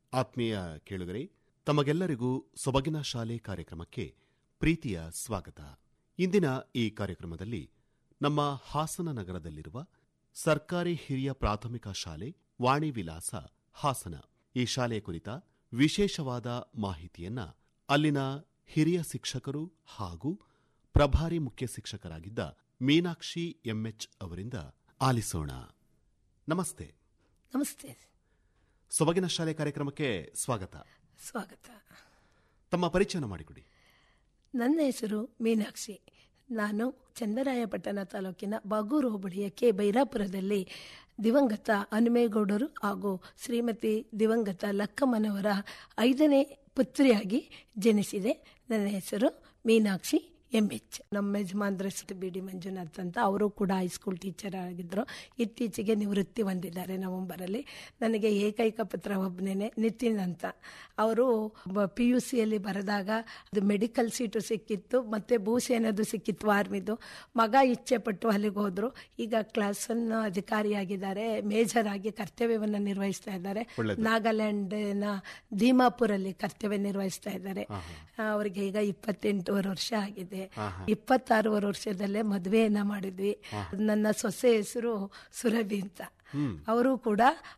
ಆತ್ಮೀಯ ಕೇಳುಗರೆ ತಮಗೆಲ್ಲರಿಗೂ ಸೊಬಗಿನ ಶಾಲೆ ಕಾರ್ಯಕ್ರಮಕ್ಕೆ ಪ್ರೀತಿಯ ಸ್ವಾಗತ ಇಂದಿನ ಈ ಕಾರ್ಯಕ್ರಮದಲ್ಲಿ ನಮ್ಮ ಹಾಸನ ನಗರದಲ್ಲಿರುವ ಸರ್ಕಾರಿ ಹಿರಿಯ ಪ್ರಾಥಮಿಕ ಶಾಲೆ ವಾಣಿ ವಿಲಾಸ ಹಾಸನ ಈ ಶಾಲೆಯ ಕುರಿತ ವಿಶೇಷವಾದ ಮಾಹಿತಿಯನ್ನ ಅಲ್ಲಿನ ಹಿರಿಯ ಶಿಕ್ಷಕರು ಹಾಗೂ ಪ್ರಭಾರಿ ಮುಖ್ಯ ಶಿಕ್ಷಕರಾಗಿದ್ದ ಮೀನಾಕ್ಷಿ ಎಂಎಚ್ ಅವರಿಂದ ಆಲಿಸೋಣ ನಮಸ್ತೆ ನಮಸ್ತೆ ಸೊಬಗಿನ ಶಾಲೆ ಕಾರ್ಯಕ್ರಮಕ್ಕೆ ಸ್ವಾಗತ ಸ್ವಾಗತ ತಮ್ಮ ಪರಿಚಯನ ಮಾಡಿಕೊಡಿ ನನ್ನ ಹೆಸರು ಮೀನಾಕ್ಷಿ ನಾನು ಚಂದರಾಯಪಟ್ಟಣ ತಾಲೂಕಿನ ಬಾಗೂರು ಹೋಬಳಿಯ ಕೆ ಬೈರಾಪುರದಲ್ಲಿ ದಿವಂಗತ ಹನುಮೇಗೌಡರು ಹಾಗೂ ಶ್ರೀಮತಿ ದಿವಂಗತ ಲಕ್ಕಮ್ಮನವರ ಐದನೇ ಪುತ್ರಿಯಾಗಿ ಜನಿಸಿದೆ ನನ್ನ ಹೆಸರು ಮೀನಾಕ್ಷಿ ಎಂ ಎಚ್ ನಮ್ಮ ಯಜಮಾನ್ರ ಹೆಸರು ಬಿ ಡಿ ಮಂಜುನಾಥ್ ಅಂತ ಅವರು ಕೂಡ ಹೈಸ್ಕೂಲ್ ಟೀಚರ್ ಆಗಿದ್ದರು ಇತ್ತೀಚೆಗೆ ನಿವೃತ್ತಿ ಹೊಂದಿದ್ದಾರೆ ನವೆಂಬರಲ್ಲಿ ನನಗೆ ಏಕೈಕ ಪುತ್ರ ಒಬ್ಬನೇ ನಿತಿನ್ ಅಂತ ಅವರು ಪಿ ಯು ಸಿಯಲ್ಲಿ ಬರೆದಾಗ ಅದು ಮೆಡಿಕಲ್ ಸೀಟು ಸಿಕ್ಕಿತ್ತು ಮತ್ತೆ ಭೂಸೇನದು ಸಿಕ್ಕಿತ್ತು ಆರ್ಮಿದು ಮಗ ಇಚ್ಛೆ ಪಟ್ಟು ಅಲ್ಲಿಗೆ ಹೋದ್ರು ಈಗ ಕ್ಲಾಸ್ ಒನ್ ಅಧಿಕಾರಿಯಾಗಿದ್ದಾರೆ ಮೇಜರ್ ಆಗಿ ಕರ್ತವ್ಯವನ್ನು ನಿರ್ವಹಿಸ್ತಾ ಇದ್ದಾರೆ ಒಳ್ಳೆದು. ನಾಗಾಲ್ಯಾಂಡ್ನ ಧೀಮಾಪುರಲ್ಲಿ ಕರ್ತವ್ಯ ನಿರ್ವಹಿಸ್ತಾ ಇದ್ದಾರೆ ಅವರಿಗೆ ಈಗ ಇಪ್ಪತ್ತೆಂಟೂವರೆ ವರ್ಷ ಆಗಿದೆ ಇಪ್ಪತ್ತಾರೂವರೆ ವರ್ಷದಲ್ಲೇ ಮದುವೆಯನ್ನ ಮಾಡಿದ್ವಿ ನನ್ನ ಸೊಸೆ ಹೆಸರು ಸುರಭಿ ಅಂತ ಅವರು ಕೂಡ